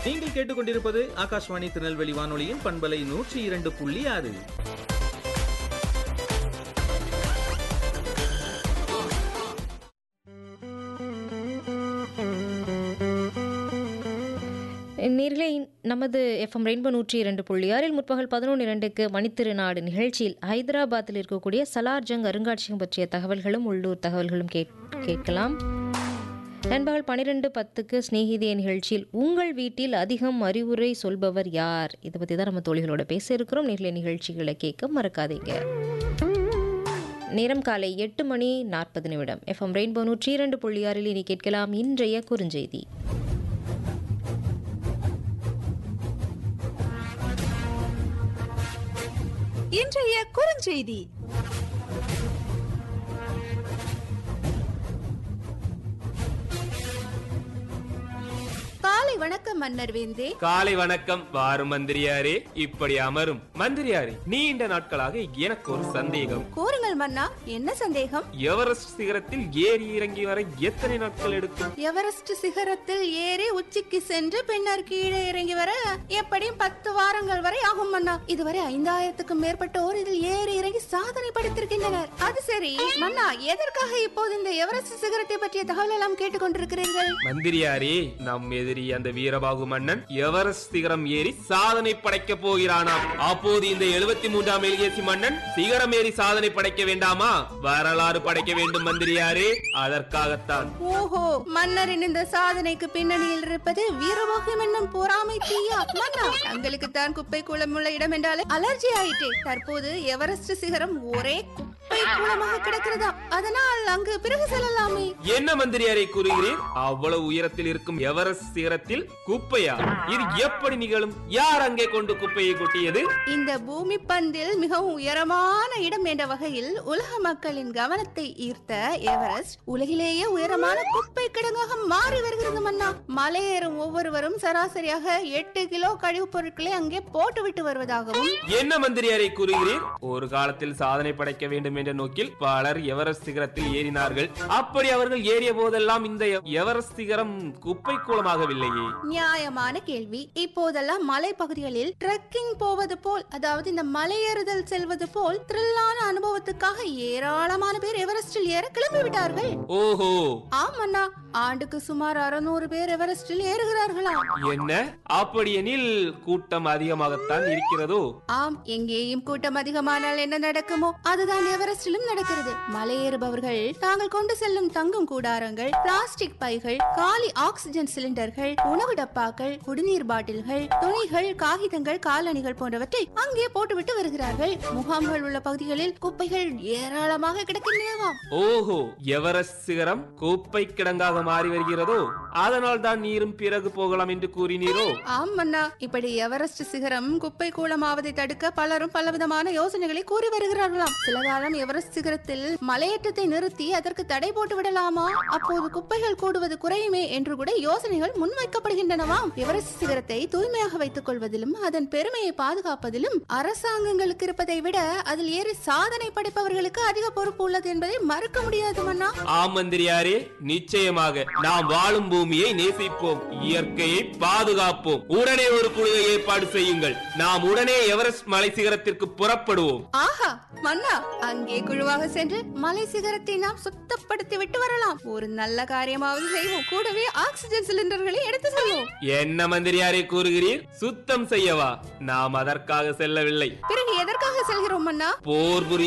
நீங்கள் கேட்டுக்கொண்டிருப்பது ஆகாஷ்வாணி திருநெல்வேலி வானொலியின் பண்பலை நூற்றி இரண்டு புள்ளி ஆறு நேர்களே நமது எஃப்எம் ரெயின்போ நூற்றி இரண்டு புள்ளி ஆறில் முற்பகல் பதினொன்று இரண்டுக்கு மணித்திருநாடு நிகழ்ச்சியில் ஹைதராபாத்தில் இருக்கக்கூடிய சலார்ஜங் அருங்காட்சியகம் பற்றிய தகவல்களும் உள்ளூர் தகவல்களும் கேட் கேட்கலாம் நண்பகல் பன்னிரெண்டு பத்துக்கு ஸ்நேகிதிய நிகழ்ச்சியில் உங்கள் வீட்டில் அதிகம் அறிவுரை சொல்பவர் யார் இதை பற்றி தான் நம்ம தோழிகளோட பேச இருக்கிறோம் நேர்களை நிகழ்ச்சிகளை கேட்க மறக்காதீங்க நேரம் காலை எட்டு மணி நாற்பது நிமிடம் எஃப்எம் ரெயின்போ நூற்றி இரண்டு புள்ளி ஆறில் இனி கேட்கலாம் இன்றைய குறுஞ்செய்தி இன்றைய குறுஞ்செய்தி காலை வணக்கம் மன்னர் வேந்தே காலை வணக்கம் வாரும் மந்திரியாரே இப்படி அமரும் மந்திரியாரே நீண்ட நாட்களாக எனக்கு ஒரு சந்தேகம் கூறுங்கள் மன்னா என்ன சந்தேகம் எவரெஸ்ட் சிகரத்தில் ஏறி இறங்கி வர எத்தனை நாட்கள் எடுக்கும் எவரெஸ்ட் சிகரத்தில் ஏறி உச்சிக்கு சென்று பின்னர் கீழே இறங்கி வர எப்படியும் பத்து வாரங்கள் வரை ஆகும் மன்னா இதுவரை ஐந்தாயிரத்துக்கும் மேற்பட்டோர் இதில் ஏறி இறங்கி சாதனை படைத்திருக்கின்றனர் அது சரி மன்னா எதற்காக இப்போது இந்த எவரெஸ்ட் சிகரத்தை பற்றிய தகவல் எல்லாம் கேட்டுக்கொண்டிருக்கிறீர்கள் மந்திரியாரே நம் எதிரி அந்த வீரபாகு மன்னன் எவரெஸ்ட் சிகரம் ஏறி சாதனை படைக்க போகிறானாம் அப்போது இந்த எழுபத்தி மூன்றாம் எலியேசி மன்னன் சிகரம் ஏறி சாதனை படைக்க வேண்டாமா வரலாறு படைக்க வேண்டும் மந்திரியாரே அதற்காகத்தான் ஓஹோ மன்னரின் இந்த சாதனைக்கு பின்னணியில் இருப்பது வீரமோகம் என்னும் பொறாமை தீயா மன்னா தங்களுக்கு தான் குப்பை குளம் உள்ள இடம் என்றாலே அலர்ஜி ஆயிட்டே தற்போது எவரெஸ்ட் சிகரம் ஒரே குப்பை குளமாக கிடக்கிறதா அதனால் அங்கு பிறகு செல்லலாமே என்ன மந்திரியாரை கூறுகிறீர் அவ்வளவு உயரத்தில் இருக்கும் எவரெஸ்ட் சிகரத்தில் குப்பையா இது எப்படி நிகழும் யார் அங்கே கொண்டு குப்பையை கொட்டியது இந்த பூமி பந்தில் மிகவும் உயரமான இடம் என்ற வகையில் உலக மக்களின் கவனத்தை ஈர்த்த எவரெஸ்ட் உலகிலேயே உயரமான குப்பை கிடங்காக மாறி வருகிறது மன்னா மலையேறும் ஒவ்வொருவரும் சராசரியாக எட்டு கிலோ கழிவுப் பொருட்களை அங்கே போட்டுவிட்டு வருவதாகவும் என்ன மந்திரியாரை கூறுகிறீர் ஒரு காலத்தில் சாதனை படைக்க வேண்டும் என்ற நோக்கில் பலர் எவரெஸ்ட் சிகரத்தில் ஏறினார்கள் அப்படி அவர்கள் ஏறிய போதெல்லாம் இந்த எவரெஸ்ட் சிகரம் குப்பை கூலமாகவில்லையே நியாயமான கேள்வி இப்போதெல்லாம் மலை பகுதிகளில் ட்ரெக்கிங் போவது போல் அதாவது இந்த மலையேறுதல் செல்வது போல் த்ரில்லான அனுபவத்துக்காக ஏராளமான பேர் எவரெஸ்டில் ஏற கிளம்பி விட்டார்கள் ஓஹோ ஆமண்ணா ஆண்டுக்கு சுமார் அறுநூறு பேர் எவரெஸ்டில் ஏறுகிறார்களாம் என்ன அப்படியெனில் கூட்டம் அதிகமாகத்தான் இருக்கிறதோ ஆம் எங்கேயும் கூட்டம் அதிகமானால் என்ன நடக்குமோ அதுதான் எவரெஸ்டிலும் நடக்கிறது மலையேறுபவர்கள் தாங்கள் கொண்டு செல்லும் தங்கும் கூடாரங்கள் பிளாஸ்டிக் பைகள் காலி ஆக்சிஜன் சிலிண்டர்கள் உணவு டப்பாக்கள் குடிநீர் பாட்டில்கள் துணிகள் காகிதங்கள் காலணிகள் போன்றவற்றை அங்கே போட்டுவிட்டு வருகிறார்கள் முகாம்கள் உள்ள பகுதிகளில் குப்பைகள் ஏராளமாக கிடக்கின்றனவாம் ஓஹோ எவரெஸ்ட் சிகரம் குப்பை கிடங்காக மாறி வருகிறதோ அதனால் தான் நீரும் பிறகு போகலாம் என்று கூறினீரோ ஆம் மன்னா இப்படி எவரெஸ்ட் சிகரம் குப்பை கூலமாவதை தடுக்க பலரும் பலவிதமான யோசனைகளை கூறி வருகிறார்களாம் சில காலம் எவரெஸ்ட் சிகரத்தில் மலையேற்றத்தை நிறுத்தி அதற்கு தடை போட்டு விடலாமா அப்போது குப்பைகள் கூடுவது குறையுமே என்று கூட யோசனைகள் முன்வைக்கப்படுகின்றனவாம் எவரெஸ்ட் சிகரத்தை தூய்மையாக வைத்துக் கொள்வதிலும் அதன் பெருமையை பாதுகாப்பதிலும் அரசாங்கங்களுக்கு இருப்பதை விட அதில் ஏறி சாதனை படைப்பவர்களுக்கு அதிக பொறுப்பு உள்ளது என்பதை மறுக்க முடியாது மன்னா ஆம் மந்திரியாரே நிச்சயமாக நாம் வாழும் பூமியை நேசிப்போம் இயற்கையை பாதுகாப்போம் உடனே ஒரு குழுவை ஏற்பாடு செய்யுங்கள் நாம் உடனே எவரெஸ்ட் மலை சிகரத்திற்கு புறப்படுவோம் ஆஹா மன்னா அங்கே குழுவாக சென்று மலை சிகரத்தை நாம் சுத்தப்படுத்தி விட்டு வரலாம் ஒரு நல்ல காரியமாவது செய்வோம் கூடவே ஆக்சிஜன் சிலிண்டர்களை எடுத்து செல்வோம் என்ன மந்திரியாரே கூறுகிறீர் சுத்தம் செய்யவா நாம் அதற்காக செல்லவில்லை பிறகு எதற்காக செல்கிறோம் மன்னா போர் புரிய